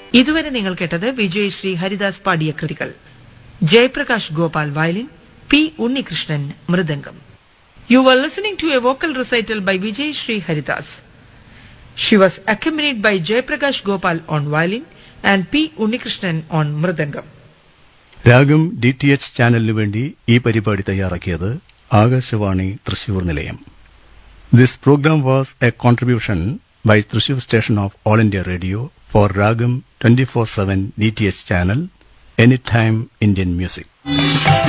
ഇതുവരെ നിങ്ങൾ കേട്ടത് വിജയ് ശ്രീ ഹരിദാസ് പാടിയ കൃതികൾ Jayaprakash Gopal violin P Unnikrishnan mridangam you are listening to a vocal recital by Vijay Sri Haridas She was accompanied by Jayaprakash Gopal on violin and P. Unnikrishnan on mridangam. Raagam D T H ചാനലിനു വേണ്ടി ഈ പരിപാടി തയ്യാറാക്കിയത് ആകാശവാണി തൃശൂർ നിലയം this programme was a contribution by Thrissur station of All India Radio for Raagam twenty four seven D T H channel any time Indian music